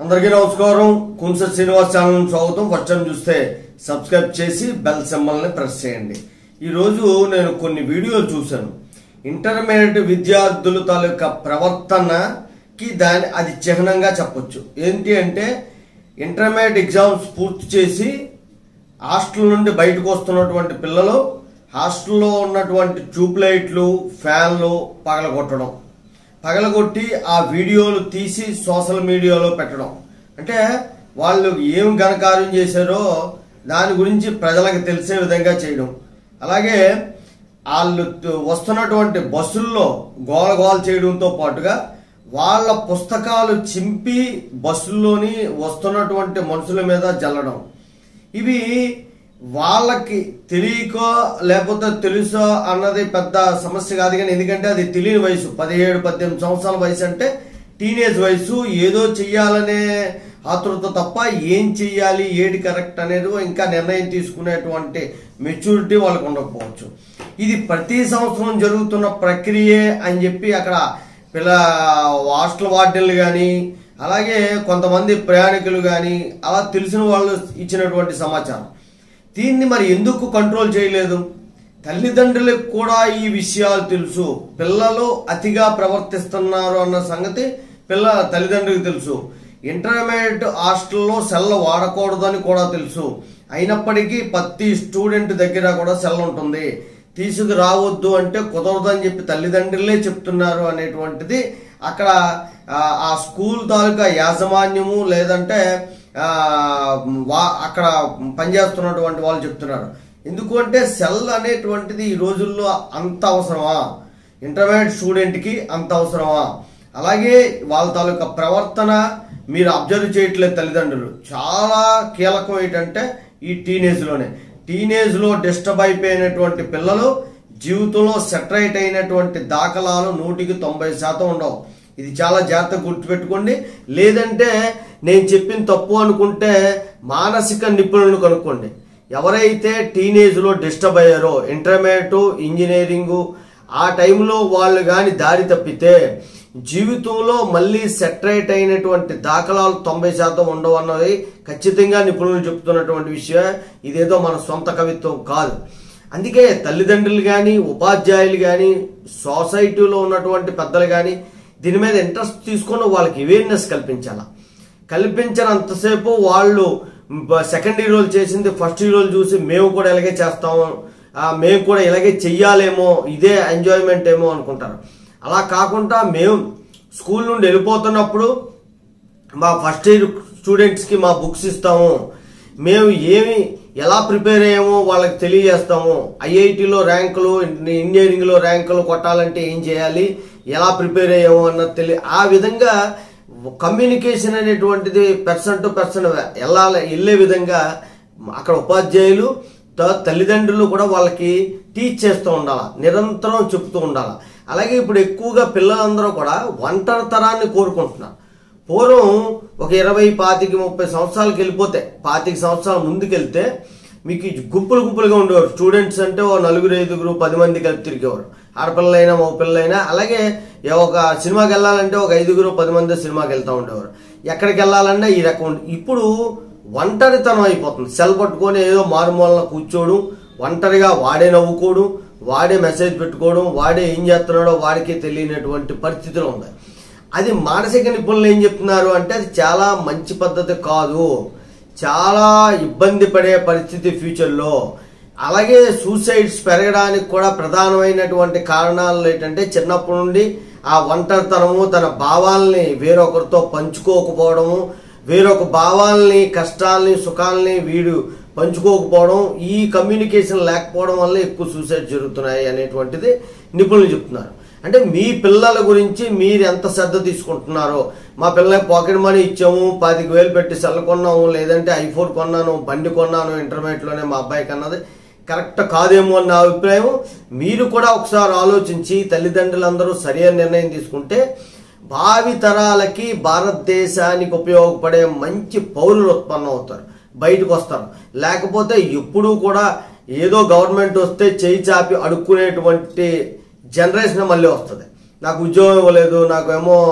అందరికీ నమస్కారం కుంస శ్రీనివాస్ ఛానల్ స్వాగతం ఫస్ట్ టైం చూస్తే సబ్స్క్రైబ్ చేసి బెల్ సింబల్ని ప్రెస్ చేయండి ఈరోజు నేను కొన్ని వీడియోలు చూశాను ఇంటర్మీడియట్ విద్యార్థుల తాలూకా ప్రవర్తనకి దాని అది చిహ్నంగా చెప్పొచ్చు ఏంటి అంటే ఇంటర్మీడియట్ ఎగ్జామ్స్ పూర్తి చేసి హాస్టల్ నుండి బయటకు వస్తున్నటువంటి పిల్లలు హాస్టల్లో ఉన్నటువంటి ట్యూబ్ లైట్లు ఫ్యాన్లు పగలగొట్టడం పగలగొట్టి ఆ వీడియోలు తీసి సోషల్ మీడియాలో పెట్టడం అంటే వాళ్ళు ఏం ఘనకార్యం చేశారో దాని గురించి ప్రజలకు తెలిసే విధంగా చేయడం అలాగే వాళ్ళు త- వస్తున్నటువంటి బస్సుల్లో గోల గోల చేయడంతో పాటుగా వాళ్ళ పుస్తకాలు చింపి బస్సుల్లోని వస్తున్నటువంటి మనుషుల మీద జల్లడం ఇవి వాళ్ళకి తెలియకో లేకపోతే తెలుసో అన్నది పెద్ద సమస్య కాదు కానీ ఎందుకంటే అది తెలియని వయసు పదిహేడు పద్దెనిమిది సంవత్సరాల వయసు అంటే టీనేజ్ వయసు ఏదో చెయ్యాలనే ఆతృత తప్ప ఏం చెయ్యాలి ఏది కరెక్ట్ అనేది ఇంకా నిర్ణయం తీసుకునేటువంటి మెచ్యూరిటీ వాళ్ళకు ఉండకపోవచ్చు ఇది ప్రతి సంవత్సరం జరుగుతున్న ప్రక్రియే అని చెప్పి అక్కడ పిల్ల హాస్టల్ వార్డెన్లు కానీ అలాగే కొంతమంది ప్రయాణికులు కానీ అలా తెలిసిన వాళ్ళు ఇచ్చినటువంటి సమాచారం దీన్ని మరి ఎందుకు కంట్రోల్ చేయలేదు తల్లిదండ్రులకు కూడా ఈ విషయాలు తెలుసు పిల్లలు అతిగా ప్రవర్తిస్తున్నారు అన్న సంగతి పిల్ల తల్లిదండ్రులకు తెలుసు ఇంటర్మీడియట్ హాస్టల్లో సెల్ వాడకూడదని కూడా తెలుసు అయినప్పటికీ ప్రతి స్టూడెంట్ దగ్గర కూడా సెల్ ఉంటుంది తీసుకురావద్దు అంటే కుదరదని చెప్పి తల్లిదండ్రులే చెప్తున్నారు అనేటువంటిది అక్కడ ఆ, ఆ స్కూల్ తాలూకా యాజమాన్యము లేదంటే ఆ, వా అక్కడ పనిచేస్తున్నటువంటి వాళ్ళు చెప్తున్నారు ఎందుకు అంటే సెల్ అనేటువంటిది ఈ రోజుల్లో అంత అవసరమా ఇంటర్మీడియట్ స్టూడెంట్కి అంత అవసరమా అలాగే వాళ్ళ తాలూకా ప్రవర్తన మీరు అబ్జర్వ్ చేయట్లేదు తల్లిదండ్రులు చాలా కీలకం ఏంటంటే ఈ టీనేజ్లోనే టీనేజ్లో డిస్టర్బ్ అయిపోయినటువంటి పిల్లలు జీవితంలో సెటరైట్ అయినటువంటి దాఖలాలు నూటికి తొంభై శాతం ఉండవు ఇది చాలా జాగ్రత్తగా గుర్తుపెట్టుకోండి లేదంటే నేను చెప్పిన తప్పు అనుకుంటే మానసిక నిపుణులను కనుక్కోండి ఎవరైతే టీనేజ్లో డిస్టర్బ్ అయ్యారో ఇంటర్మీడియట్ ఇంజనీరింగు ఆ టైంలో వాళ్ళు కానీ దారి తప్పితే జీవితంలో మళ్ళీ సెటరైట్ అయినటువంటి దాఖలాలు తొంభై శాతం ఉండవు అన్నది ఖచ్చితంగా నిపుణులు చెప్తున్నటువంటి విషయం ఇదేదో మన సొంత కవిత్వం కాదు అందుకే తల్లిదండ్రులు కానీ ఉపాధ్యాయులు కానీ సొసైటీలో ఉన్నటువంటి పెద్దలు కానీ దీని మీద ఇంట్రెస్ట్ తీసుకొని వాళ్ళకి అవేర్నెస్ కల్పించాలి కల్పించినంతసేపు వాళ్ళు సెకండ్ ఇయర్ చేసింది ఫస్ట్ ఇయర్ చూసి మేము కూడా ఇలాగే చేస్తాము ఆ, మేము కూడా ఇలాగే చెయ్యాలేమో ఇదే ఎంజాయ్మెంట్ ఏమో అనుకుంటారు అలా కాకుండా మేము స్కూల్ నుండి వెళ్ళిపోతున్నప్పుడు మా ఫస్ట్ ఇయర్ స్టూడెంట్స్కి మా బుక్స్ ఇస్తాము మేము ఏమి ఎలా ప్రిపేర్ అయ్యామో వాళ్ళకి తెలియజేస్తాము ఐఐటిలో ర్యాంకులు ఇంజనీరింగ్లో ర్యాంకులు కొట్టాలంటే ఏం చేయాలి ఎలా ప్రిపేర్ అయ్యాము అన్నది తెలియ ఆ విధంగా కమ్యూనికేషన్ అనేటువంటిది పర్సన్ టు పర్సన్ ఎలా వెళ్ళే విధంగా అక్కడ ఉపాధ్యాయులు త- తల్లిదండ్రులు కూడా వాళ్ళకి టీచ్ చేస్తూ ఉండాలి నిరంతరం చెప్తూ ఉండాలి అలాగే ఇప్పుడు ఎక్కువగా పిల్లలందరూ కూడా ఒంటరితనాన్ని కోరుకుంటున్నారు పూర్వం ఒక ఇరవై పాతికి ముప్పై సంవత్సరాలకి వెళ్ళిపోతే పాతిక సంవత్సరాల ముందుకెళ్తే మీకు ఈ గుంపులు గుంపులుగా ఉండేవారు స్టూడెంట్స్ అంటే ఓ నలుగురు ఐదుగురు పది మంది కలిపి తిరిగేవారు ఆడపిల్లలైనా మగ పిల్లలైనా అలాగే ఏ ఒక సినిమాకి వెళ్ళాలంటే ఒక ఐదుగురు పది మంది సినిమాకి వెళ్తూ ఉండేవారు ఎక్కడికి వెళ్ళాలన్నా ఈ రకం ఉండే- ఇప్పుడు ఒంటరితనం అయిపోతుంది సెల్ పట్టుకొని ఏదో మారుమూలన కూర్చోడు ఒంటరిగా వాడే నవ్వుకోడు వాడే మెసేజ్ పెట్టుకోవడం వాడే ఏం చేస్తున్నాడో వాడికి తెలియనటువంటి పరిస్థితులు ఉన్నాయి అది మానసిక నిపుణులు ఏం చెప్తున్నారు అంటే అది చాలా మంచి పద్ధతి కాదు చాలా ఇబ్బంది పడే పరిస్థితి ఫ్యూచర్లో అలాగే సూసైడ్స్ పెరగడానికి కూడా ప్రధానమైనటువంటి కారణాలు ఏంటంటే చిన్నప్పటి నుండి ఆ ఒంటరితనము తన భావాల్ని వేరొకరితో పంచుకోకపోవడము వేరొక భావాల్ని కష్టాల్ని సుఖాల్ని వీడు పంచుకోకపోవడం ఈ కమ్యూనికేషన్ లేకపోవడం వల్ల ఎక్కువ సూసైడ్ జరుగుతున్నాయి అనేటువంటిది నిపుణులు చెప్తున్నారు అంటే మీ పిల్లల గురించి మీరు ఎంత శ్రద్ధ తీసుకుంటున్నారో మా పిల్లలకి పాకెట్ మనీ ఇచ్చాము పాతిక వేలు పెట్టి సెల్ కొన్నాము లేదంటే ఐఫోన్ కొన్నాను బండి కొన్నాను ఇంటర్మీడియట్లోనే మా అబ్బాయికి అన్నది కరెక్ట్ కాదేమో అన్న అభిప్రాయం మీరు కూడా ఒకసారి ఆలోచించి తల్లిదండ్రులందరూ సరైన నిర్ణయం తీసుకుంటే భావి తరాలకి భారతదేశానికి ఉపయోగపడే మంచి పౌరులు ఉత్పన్నం అవుతారు బయటకు వస్తారు లేకపోతే ఎప్పుడూ కూడా ఏదో గవర్నమెంట్ వస్తే చేయి చాపి అడుక్కునేటువంటి జనరేషన్ మళ్ళీ వస్తుంది నాకు ఉద్యోగం ఇవ్వలేదు నాకేమో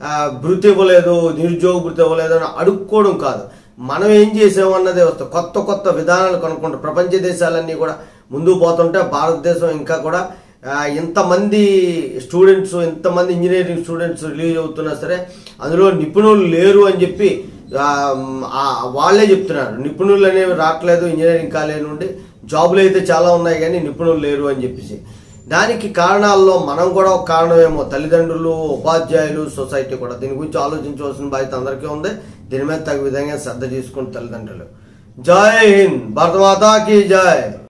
ఆ, భృతి ఇవ్వలేదు నిరుద్యోగ భృతి ఇవ్వలేదు అని అడుక్కోవడం కాదు మనం ఏం చేసాము అన్నదే వస్తుంది కొత్త కొత్త విధానాలు కనుక్కుంటాం ప్రపంచ దేశాలన్నీ కూడా ముందుకు పోతుంటే భారతదేశం ఇంకా కూడా ఆ, ఇంతమంది స్టూడెంట్స్ ఇంతమంది ఇంజనీరింగ్ స్టూడెంట్స్ రిలీజ్ అవుతున్నా సరే అందులో నిపుణులు లేరు అని చెప్పి ఆ, ఆ, వాళ్ళే చెప్తున్నారు నిపుణులు అనేవి రావట్లేదు ఇంజనీరింగ్ కాలేజ్ నుండి జాబులు అయితే చాలా ఉన్నాయి కానీ నిపుణులు లేరు అని చెప్పేసి దానికి కారణాల్లో మనం కూడా ఒక కారణమేమో తల్లిదండ్రులు ఉపాధ్యాయులు సొసైటీ కూడా దీని గురించి ఆలోచించవలసిన బాధ్యత అందరికీ ఉంది దీని మీద తగు విధంగా శ్రద్ధ తీసుకుని తల్లిదండ్రులు జై హింద్ భారత మాతాకి జై